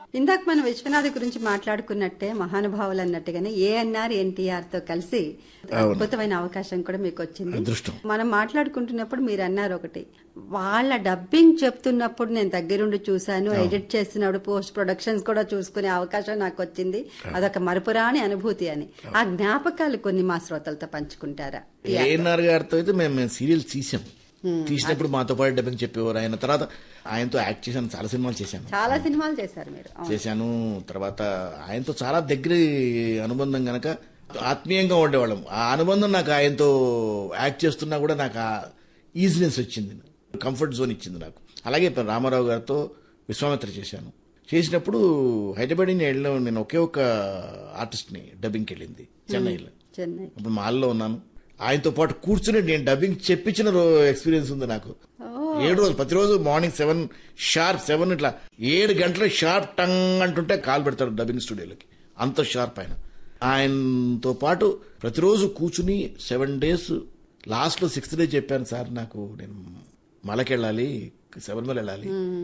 ఇందాక మనం విశ్వనాథ్ గురించి మాట్లాడుకున్నట్టే మహానుభావులు అన్నట్టుగానే ఏఎన్ఆర్ ఎన్టీఆర్ తో కలిసి అద్భుతమైన అవకాశం కూడా మీకు వచ్చింది అదృష్టం. మనం మాట్లాడుకుంటున్నప్పుడు మీరు అన్నారు ఒకటి వాళ్ళ డబ్బింగ్ చెప్తున్నప్పుడు నేను దగ్గరుండి చూశాను ఎడిట్ చేస్తున్నప్పుడు పోస్ట్ ప్రొడక్షన్స్ కూడా చూసుకునే అవకాశం నాకు వచ్చింది అదొక మరపురాని అనుభూతి అని ఆ జ్ఞాపకాలు కొన్ని మా శ్రోతలతో పంచుకుంటారా ఏఎన్ఆర్ గారితో అయితే మేము మేము సీరియల్ తీసాం తీసినప్పుడు మాతో పాటు డబ్బింగ్ చెప్పేవారు ఆయన తర్వాత ఆయనతో యాక్ట్ చేశాను చాలా సినిమాలు చేశాను చాలా సినిమాలు చేశారు మీరు అవును. చేశాను తర్వాత ఆయనతో చాలా దగ్గర అనుబంధం గనక ఆత్మీయంగా ఉండేవాళ్ళం ఆ అనుబంధం నాకు ఆయనతో యాక్ట్ చేస్తున్నా కూడా నాకు ఆ ఈజినెస్ వచ్చింది కంఫర్ట్ జోన్ ఇచ్చింది నాకు అలాగే ఇప్పుడు రామారావు గారితో విశ్వామిత్ర చేశాను చేసినప్పుడు హైదరాబాద్ నుంచి వెళ్ళిన నేను ఒకే ఒక ఆర్టిస్ట్ని డబ్బింగ్కి వెళ్ళింది చెన్నైలో చెన్నై అప్పుడు మాల్లో ఉన్నాను ఆయనతో పాటు కూర్చుని నేను డబ్బింగ్ చెప్పించిన ఎక్స్పీరియన్స్ ఉంది నాకు ఏడు రోజులు ప్రతిరోజు మార్నింగ్ సెవెన్ షార్ప్ సెవెన్ ఇట్లా ఏడు గంటల షార్ప్ టంగ్ అంటుంటే కాల్ పెడతాడు డబ్బింగ్ స్టూడియోలోకి అంత షార్ప్ ఆయన ఆయనతో పాటు ప్రతిరోజు కూర్చుని సెవెన్ డేస్ లాస్ట్ లో సిక్స్త్ డే చెప్పాను సార్ నాకు నేను మలకెళ్ళాలి సెవెన్ మల్ వెళ్ళాలి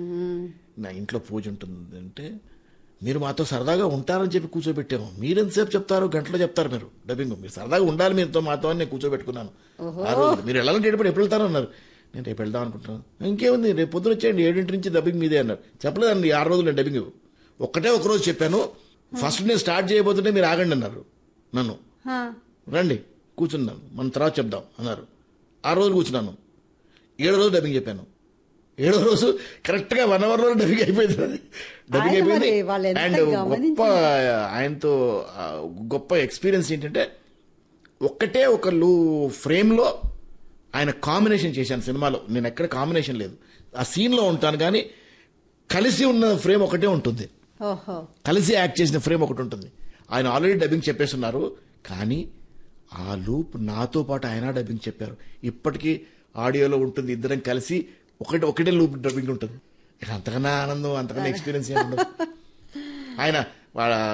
నా ఇంట్లో పూజ ఉంటుంది అంటే మీరు మాతో సరదాగా ఉంటారని చెప్పి కూర్చోబెట్టాము మీరెంతసేపు చెప్తారు గంటలో చెప్తారు మీరు డబ్బింగ్ మీరు సరదాగా ఉండాలి మీరుతో మాతో అని నేను కూర్చోబెట్టుకున్నాను ఆ రోజు మీరు వెళ్ళాలంటే ఎప్పుడు ఎప్పుడు వెళ్తారు అన్నారు నేను రేపు వెళ్దాం అనుకుంటున్నాను ఇంకేముంది రేపు పొద్దున వచ్చేయండి ఏడింటి నుంచి డబ్బింగ్ మీదే అన్నారు చెప్పలేదండి ఆరు రోజులు నేను డబ్బింగ్ ఒక్కటే ఒక రోజు చెప్పాను ఫస్ట్ నేను స్టార్ట్ చేయబోతుంటే మీరు ఆగండి అన్నారు నన్ను హా. రండి కూర్చున్నాను మన తర్వాత చెప్దాం అన్నారు ఆ రోజు కూర్చున్నాను ఏడో రోజు డబ్బింగ్ చెప్పాను ఏడో రోజు కరెక్ట్ గా వన్ అవర్ లో డబ్బింగ్ అయిపోయింది అది డబ్బింగ్ ఆయన అయిపోయింది మరి వాళ్ళు ఎంత అండ్ గమనించి- గొప్ప ఆయనతో ఆ, గొప్ప ఎక్స్పీరియన్స్ ఏంటంటే ఒక్కటే ఒక లూ ఫ్రేమ్ లో ఆయన కాంబినేషన్ చేశాను సినిమాలో నేను ఎక్కడ కాంబినేషన్ లేదు ఆ సీన్ లో ఉంటాను కానీ కలిసి ఉన్న ఫ్రేమ్ ఒకటే ఉంటుంది ఓహో కలిసి యాక్ట్ చేసిన ఫ్రేమ్ ఒకటి ఉంటుంది ఆయన ఆల్రెడీ డబ్బింగ్ చెప్పేస్తున్నారు కానీ ఆ లూప్ నాతో పాటు ఆయన డబ్బింగ్ చెప్పారు ఇప్పటికీ ఆడియోలో ఉంటుంది ఇద్దరం కలిసి ఒకటి ఒకటే లూప్ డబ్బింగ్ ఉంటుంది ఇక అంతకన్నా ఆనందం అంతకన్నా ఎక్స్పీరియన్స్ ఏమి ఉండదు ఆయన వాళ్ళ